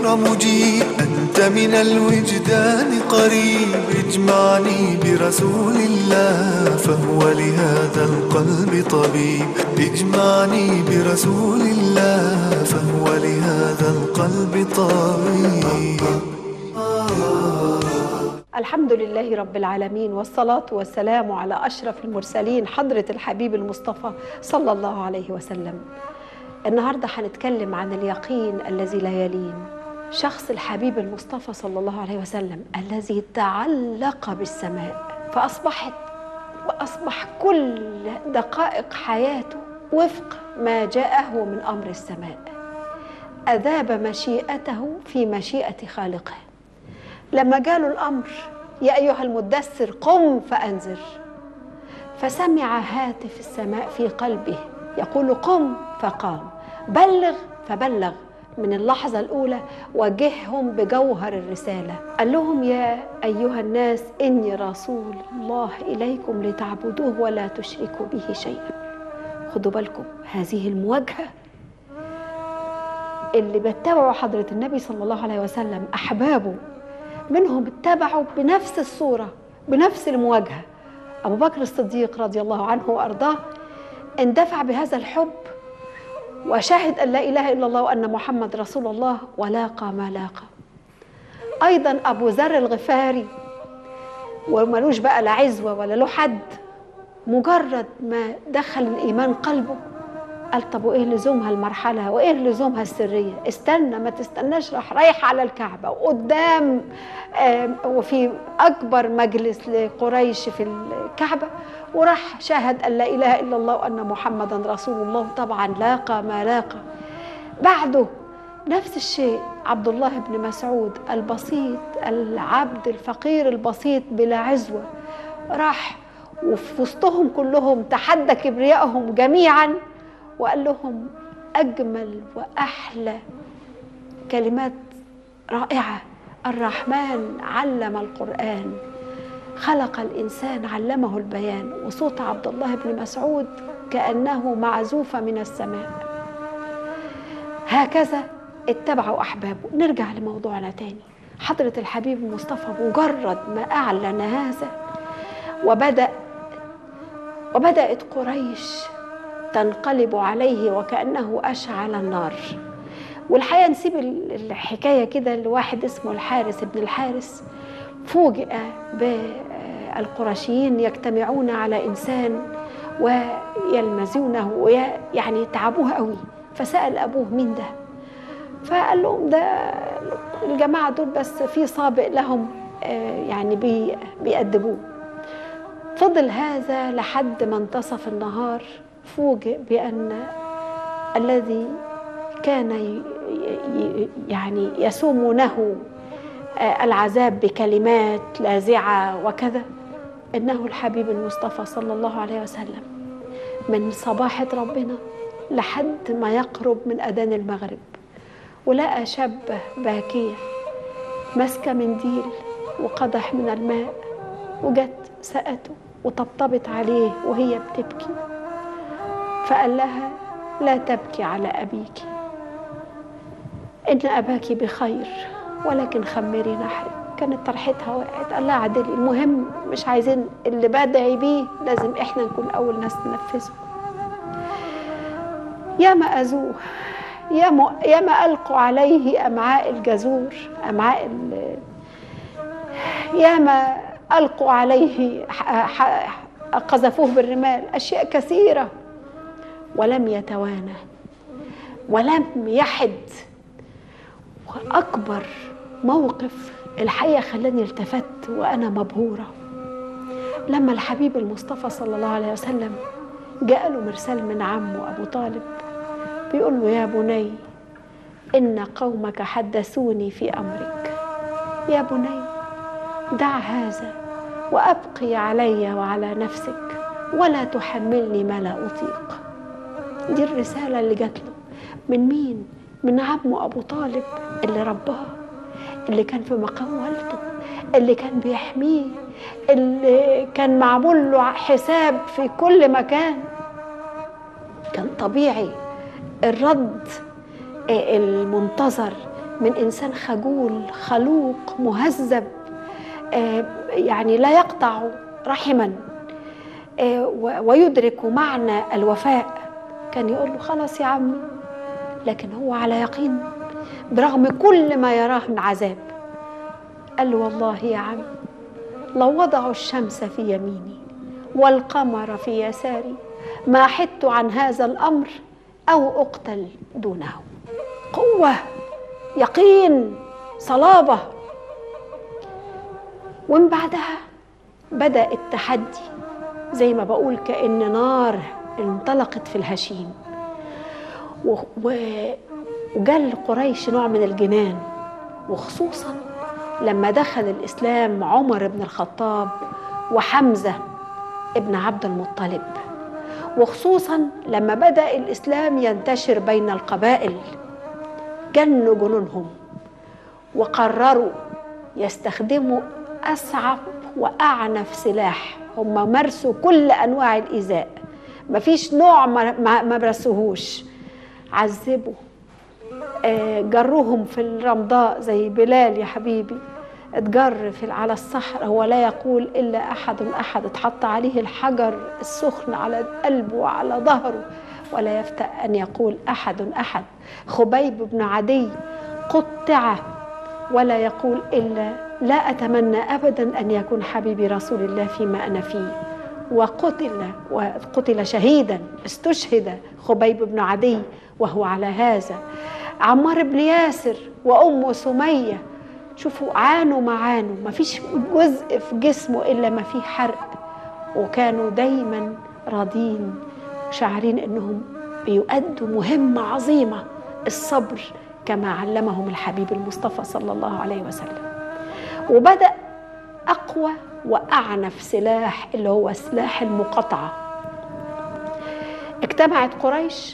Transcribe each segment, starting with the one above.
الذكر مجيب أنت من الوجدان قريب اجمعني برسول الله فهو لهذا القلب طبيب اجمعني برسول الله فهو لهذا القلب طبيب الحمد لله رب العالمين والصلاة والسلام على أشرف المرسلين حضرة الحبيب المصطفى صلى الله عليه وسلم النهاردة هنتكلم عن اليقين الذي لا يلين شخص الحبيب المصطفى صلى الله عليه وسلم الذي تعلق بالسماء فأصبحت وأصبح كل دقائق حياته وفق ما جاءه من أمر السماء أذاب مشيئته في مشيئة خالقه لما جاله الأمر يا أيها المدثر قم فأنذر فسمع هاتف السماء في قلبه يقول قم فقام بلغ فبلغ من اللحظة الأولى وجههم بجوهر الرسالة قال لهم يا أيها الناس إني رسول الله إليكم لتعبدوه ولا تشركوا به شيئا خدوا بالكم هذه المواجهة اللي بيتبعوا حضرة النبي صلى الله عليه وسلم أحبابه منهم اتبعوا بنفس الصورة بنفس المواجهة أبو بكر الصديق رضي الله عنه وأرضاه اندفع بهذا الحب وشهد أن لا إله إلا الله وأن محمد رسول الله ولاقى ما لاقى أيضا أبو ذر الغفاري وملوش بقى لا عزوة ولا له حد مجرد ما دخل الإيمان قلبه قال طب وايه لزومها المرحله وايه لزومها السريه استنى ما تستناش راح رايح على الكعبه وقدام وفي اكبر مجلس لقريش في الكعبه وراح شاهد ان لا اله الا الله وان محمدا رسول الله طبعا لاقى ما لاقى بعده نفس الشيء عبد الله بن مسعود البسيط العبد الفقير البسيط بلا عزوه راح وفي وسطهم كلهم تحدى كبريائهم جميعا وقال لهم أجمل وأحلى كلمات رائعة الرحمن علم القرآن خلق الإنسان علمه البيان وصوت عبد الله بن مسعود كأنه معزوفة من السماء هكذا اتبعوا أحبابه نرجع لموضوعنا تاني حضرة الحبيب المصطفى مجرد ما أعلن هذا وبدأ وبدأت قريش تنقلب عليه وكأنه أشعل النار والحقيقة نسيب الحكاية كده لواحد اسمه الحارس ابن الحارس فوجئ بالقرشيين يجتمعون على إنسان ويلمزونه ويعني تعبوه قوي فسأل أبوه مين ده فقال لهم ده الجماعة دول بس في سابق لهم يعني بي بيأدبوه فضل هذا لحد ما انتصف النهار فوجئ بأن الذي كان يعني يسومونه العذاب بكلمات لاذعة وكذا إنه الحبيب المصطفى صلى الله عليه وسلم من صباحة ربنا لحد ما يقرب من أذان المغرب ولقى شابة باكية ماسكة منديل وقدح من الماء وجت سقته وطبطبت عليه وهي بتبكي فقال لها لا تبكي على أبيك إن أباك بخير ولكن خمري نحرك كانت طرحتها وقعت قال لها عدلي المهم مش عايزين اللي بدعي بيه لازم احنا نكون أول ناس ننفذه يا ما أذوه يا ما يا ما ألقوا عليه أمعاء الجزور أمعاء ال يا ما ألقوا عليه قذفوه بالرمال أشياء كثيرة ولم يتوانى ولم يحد وأكبر موقف الحقيقة خلاني التفت وأنا مبهورة لما الحبيب المصطفى صلى الله عليه وسلم جاء له مرسال من عمه أبو طالب بيقول له يا بني إن قومك حدثوني في أمرك يا بني دع هذا وأبقي علي وعلى نفسك ولا تحملني ما لا أطيق دي الرسالة اللي جات له من مين؟ من عمه أبو طالب اللي رباه اللي كان في مقام والده اللي كان بيحميه اللي كان معمول له حساب في كل مكان كان طبيعي الرد المنتظر من إنسان خجول خلوق مهذب آه، يعني لا يقطع رحما آه، و- ويدرك معنى الوفاء كان يقول له خلاص يا عمي لكن هو على يقين برغم كل ما يراه من عذاب قال له والله يا عم لو وضعوا الشمس في يميني والقمر في يساري ما حدت عن هذا الامر او اقتل دونه قوه يقين صلابه ومن بعدها بدا التحدي زي ما بقول كان نار انطلقت في الهشيم و... و... وجال قريش نوع من الجنان وخصوصا لما دخل الاسلام عمر بن الخطاب وحمزه ابن عبد المطلب وخصوصا لما بدا الاسلام ينتشر بين القبائل جنوا جنونهم وقرروا يستخدموا اصعب واعنف سلاح هم مارسوا كل انواع الايذاء مفيش نوع ما ما ما مارسوهوش عذبوا آه، جروهم في الرمضاء زي بلال يا حبيبي اتجر في على الصحراء هو لا يقول الا احد احد اتحط عليه الحجر السخن على قلبه وعلى ظهره ولا يفتأ ان يقول احد احد خبيب بن عدي قطع ولا يقول الا لا اتمنى ابدا ان يكون حبيبي رسول الله فيما انا فيه وقتل وقتل شهيدا استشهد خبيب بن عدي وهو على هذا عمار بن ياسر وأم سمية شوفوا عانوا ما عانوا ما فيش جزء في جسمه إلا ما فيه حرق وكانوا دايما راضين شاعرين إنهم بيؤدوا مهمة عظيمة الصبر كما علمهم الحبيب المصطفى صلى الله عليه وسلم وبدأ أقوى وأعنف سلاح اللي هو سلاح المقاطعة اجتمعت قريش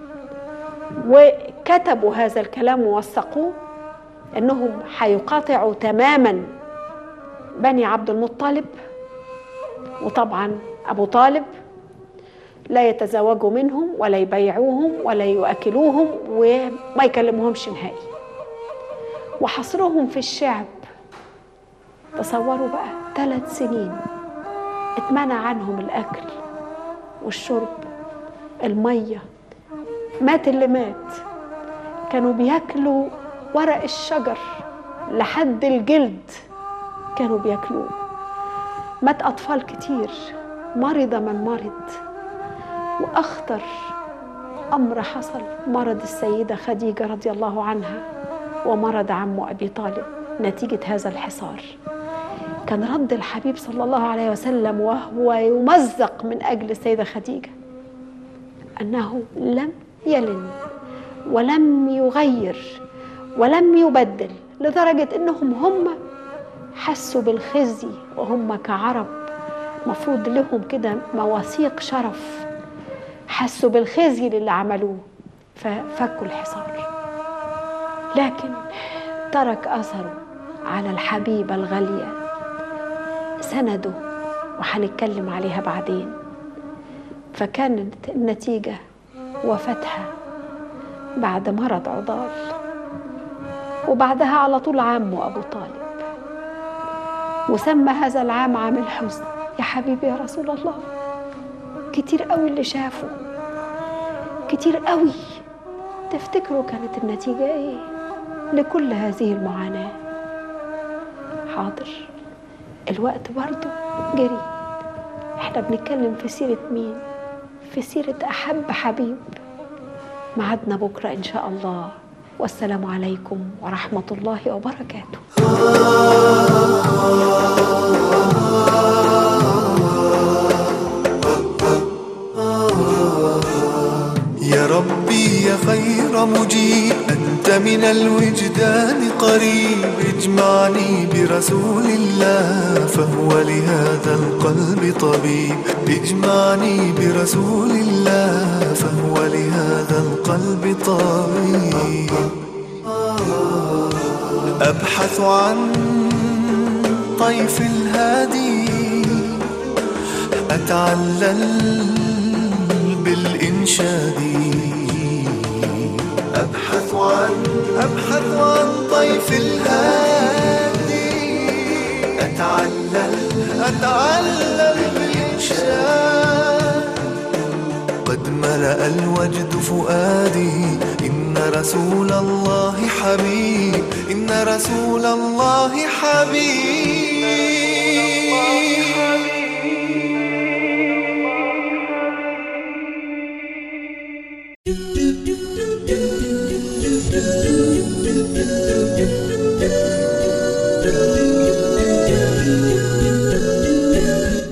وكتبوا هذا الكلام ووثقوه انهم هيقاطعوا تماما بني عبد المطلب وطبعا ابو طالب لا يتزوجوا منهم ولا يبيعوهم ولا يؤكلوهم وما يكلموهمش نهائي وحصرهم في الشعب تصوروا بقى ثلاث سنين اتمنع عنهم الاكل والشرب الميه مات اللي مات كانوا بياكلوا ورق الشجر لحد الجلد كانوا بياكلوه مات اطفال كتير مرض من مرض واخطر امر حصل مرض السيده خديجه رضي الله عنها ومرض عمه ابي طالب نتيجه هذا الحصار كان رد الحبيب صلى الله عليه وسلم وهو يمزق من اجل السيده خديجه انه لم يلن ولم يغير ولم يبدل لدرجه انهم هم حسوا بالخزي وهم كعرب مفروض لهم كده مواثيق شرف حسوا بالخزي للي عملوه ففكوا الحصار لكن ترك اثره على الحبيبه الغاليه سنده وهنتكلم عليها بعدين فكانت النتيجه وفاتها بعد مرض عضال وبعدها على طول عمه ابو طالب وسمى هذا العام عام الحزن يا حبيبي يا رسول الله كتير قوي اللي شافه كتير قوي تفتكروا كانت النتيجة ايه لكل هذه المعاناة حاضر الوقت برضو جري احنا بنتكلم في سيرة مين في سيرة أحب حبيب معادنا بكرة إن شاء الله والسلام عليكم ورحمة الله وبركاته يا ربي يا خير مجيب أنت من الوجدان قريب اجمعني برسول الله فهو لهذا القلب طبيب اجمعني برسول الله فهو لهذا القلب طبيب أبحث عن طيف الهادي أتعلل بالإنشاد أبحث عن أبحث عن طيف الهادي أتعلل أتعلل بالإنشاد قد ملأ الوجد فؤادي إن رسول الله حبيب إن رسول الله حبيب